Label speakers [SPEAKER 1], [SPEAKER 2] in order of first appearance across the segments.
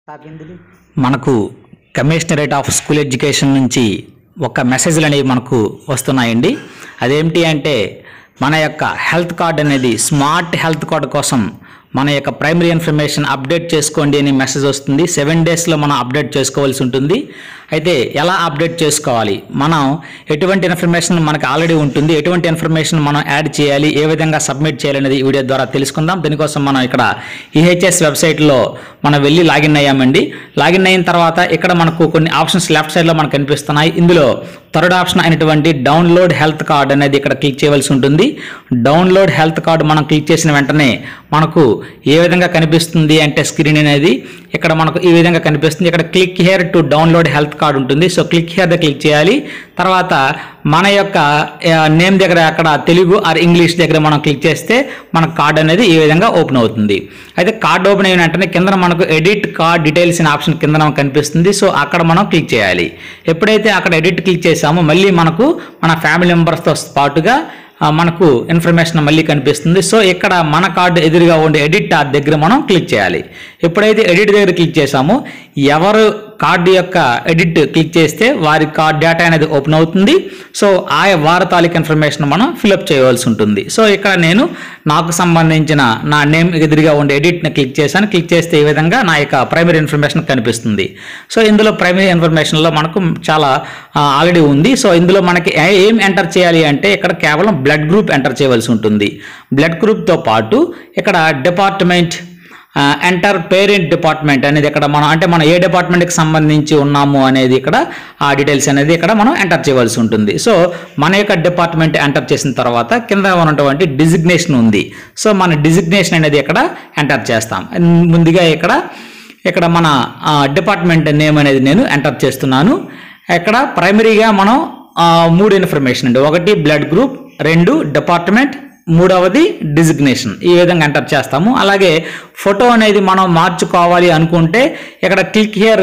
[SPEAKER 1] మనకు commissionerate of school education నుంచి ఒక మెసేజ్లు అనేవి మనకు వస్తున్నాయండి అదేమిటి అంటే మన యొక్క హెల్త్ కార్డ్ అనేది స్మార్ట్ హెల్త్ కార్డ్ కోసం మన యొక్క ప్రైమరీ ఇన్ఫర్మేషన్ అప్డేట్ చేసుకోండి అని మెసేజ్ వస్తుంది సెవెన్ డేస్లో మనం అప్డేట్ చేసుకోవాల్సి ఉంటుంది అయితే ఎలా అప్డేట్ చేసుకోవాలి మనం ఎటువంటి ఇన్ఫర్మేషన్ మనకు ఆల్రెడీ ఉంటుంది ఎటువంటి ఇన్ఫర్మేషన్ మనం యాడ్ చేయాలి ఏ విధంగా సబ్మిట్ చేయాలనేది ఈ వీడియో ద్వారా తెలుసుకుందాం దీనికోసం మనం ఇక్కడ ఈహెచ్ఎస్ వెబ్సైట్లో మనం వెళ్ళి లాగిన్ అయ్యామండి లాగిన్ అయిన తర్వాత ఇక్కడ మనకు కొన్ని ఆప్షన్స్ లెఫ్ట్ సైడ్లో మనకు కనిపిస్తున్నాయి ఇందులో థర్డ్ ఆప్షన్ అయినటువంటి డౌన్లోడ్ హెల్త్ కార్డ్ అనేది ఇక్కడ క్లిక్ చేయవలసి ఉంటుంది డౌన్లోడ్ హెల్త్ కార్డ్ మనం క్లిక్ చేసిన వెంటనే మనకు ఏ విధంగా కనిపిస్తుంది అంటే స్క్రీన్ అనేది ఇక్కడ మనకు ఈ విధంగా కనిపిస్తుంది ఇక్కడ click here to download health card ఉంటుంది so click here the click చేయాలి తర్వాత మన యొక్క నేమ్ దగ్గర అక్కడ తెలుగు ఆర్ ఇంగ్లీష్ దగ్గర మనం క్లిక్ చేస్తే మన కార్డ్ అనేది ఈ విధంగా ఓపెన్ అవుతుంది అయితే కార్డ్ ఓపెన్ అయిన వెంటనే కింద మనకు ఎడిట్ కార్డ్ డీటెయిల్స్ అనే ఆప్షన్ కింద మనకు కనిపిస్తుంది సో అక్కడ మనం క్లిక్ చేయాలి ఎప్పుడైతే అక్కడ ఎడిట్ క్లిక్ చేసామో మళ్ళీ మనకు మన ఫ్యామిలీ మెంబర్స్తో పాటుగా ఆ, మనకు ఇన్ఫర్మేషన్ మళ్ళీ కనిపిస్తుంది సో ఇక్కడ మన కార్డు ఎదురుగా ఉండే ఎడిట్ టాబ్ దగ్గర మనం క్లిక్ చేయాలి ఎప్పుడైతే ఎడిట్ దగ్గర క్లిక్ చేసామో ఎవరు కార్డు యొక్క ఎడిట్ క్లిక్ చేస్తే వారి కార్డ్ డేటా అనేది ఓపెన్ అవుతుంది సో ఆ వారి తాలూకు ఇన్ఫర్మేషన్ మనం ఫిలప్ చేయవలసి ఉంటుంది సో ఇక్కడ నేను నాకు సంబంధించిన నా నేమ్ ఎదురుగా ఉండే ఎడిట్ని క్లిక్ చేశాను క్లిక్ చేస్తే ఈ విధంగా నా యొక్క ప్రైమరీ ఇన్ఫర్మేషన్ కనిపిస్తుంది సో ఇందులో ప్రైమరీ ఇన్ఫర్మేషన్లో మనకు చాలా ఆల్రెడీ ఉంది సో ఇందులో మనకి ఏ- ఏం ఎంటర్ చేయాలి అంటే ఇక్కడ కేవలం బ్లడ్ గ్రూప్ ఎంటర్ చేయవలసి ఉంటుంది బ్లడ్ గ్రూప్తో పాటు ఇక్కడ డిపార్ట్మెంట్ ఎంటర్ పేరెంట్ డిపార్ట్మెంట్ అనేది ఇక్కడ మనం అంటే మనం ఏ డిపార్ట్మెంట్కి సంబంధించి ఉన్నాము అనేది ఇక్కడ ఆ డీటెయిల్స్ అనేది ఇక్కడ మనం ఎంటర్ చేయవలసి ఉంటుంది సో మన యొక్క డిపార్ట్మెంట్ ఎంటర్ చేసిన తర్వాత కింద ఉన్నటువంటి డిజిగ్నేషన్ ఉంది సో మన డిజిగ్నేషన్ అనేది ఇక్కడ ఎంటర్ చేస్తాం ముందుగా ఇక్కడ ఇక్కడ మన డిపార్ట్మెంట్ నేమ్ అనేది నేను ఎంటర్ చేస్తున్నాను ఇక్కడ ప్రైమరీగా మనం ఆ, మూడు ఇన్ఫర్మేషన్ అండి ఒకటి బ్లడ్ గ్రూప్ రెండు డిపార్ట్మెంట్ మూడవది డిజిగ్నేషన్ ఈ విధంగా ఎంటర్ చేస్తాము అలాగే ఫోటో అనేది మనం మార్చుకోవాలి అనుకుంటే ఇక్కడ క్లిక్ హియర్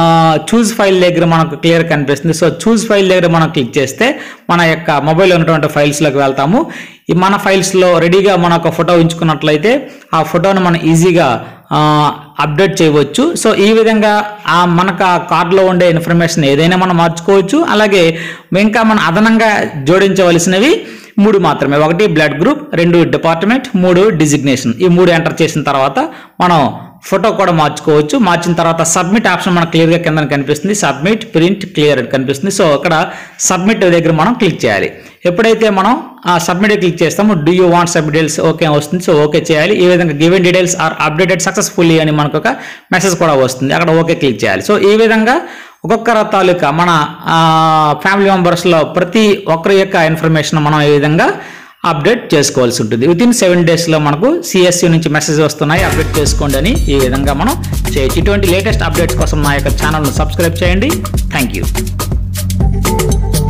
[SPEAKER 1] చూస్ ఫైల్ దగ్గర మనకు క్లియర్ కనిపిస్తుంది సో చూస్ ఫైల్ దగ్గర మనం క్లిక్ చేస్తే మన యొక్క మొబైల్ ఉన్నటువంటి ఫైల్స్లోకి వెళ్తాము ఈ మన ఫైల్స్లో రెడీగా మన ఒక ఫోటో ఉంచుకున్నట్లయితే ఆ ఫోటోను మనం ఈజీగా అప్డేట్ చేయవచ్చు సో ఈ విధంగా ఆ మనకు ఆ కార్డులో ఉండే ఇన్ఫర్మేషన్ ఏదైనా మనం మార్చుకోవచ్చు అలాగే ఇంకా మనం అదనంగా జోడించవలసినవి మూడు మాత్రమే ఒకటి బ్లడ్ గ్రూప్ రెండు డిపార్ట్మెంట్ మూడు డిజిగ్నేషన్ ఈ మూడు ఎంటర్ చేసిన తర్వాత మనం ఫోటో కూడా మార్చుకోవచ్చు మార్చిన తర్వాత సబ్మిట్ ఆప్షన్ మనకు క్లియర్గా కింద కనిపిస్తుంది సబ్మిట్ ప్రింట్ క్లియర్ అని కనిపిస్తుంది సో ఇక్కడ సబ్మిట్ దగ్గర మనం క్లిక్ చేయాలి ఎప్పుడైతే మనం ఆ సబ్మిట్ క్లిక్ చేస్తామో do you want sub details okay వస్తుంది సో ఓకే చేయాలి ఈ విధంగా given details are updated successfully అని మనకు ఒక మెసేజ్ కూడా వస్తుంది అక్కడ ఓకే క్లిక్ చేయాలి సో ఈ విధంగా ఒక్కొక్కరు తాలూకా మన ఫ్యామిలీ మెంబర్స్లో ప్రతి ఒక్కరి యొక్క ఇన్ఫర్మేషన్ మనం ఈ విధంగా అప్డేట్ చేసుకోవాల్సి ఉంటుంది విత్ ఇన్ సెవెన్ డేస్లో మనకు సిఎస్సి నుంచి మెసేజ్ వస్తున్నాయి అప్డేట్ చేసుకోండి అని ఈ విధంగా మనం చేయొచ్చు ఇటువంటి లేటెస్ట్ అప్డేట్స్ కోసం నా యొక్క ఛానల్ను సబ్స్క్రైబ్ చేయండి థ్యాంక్ యూ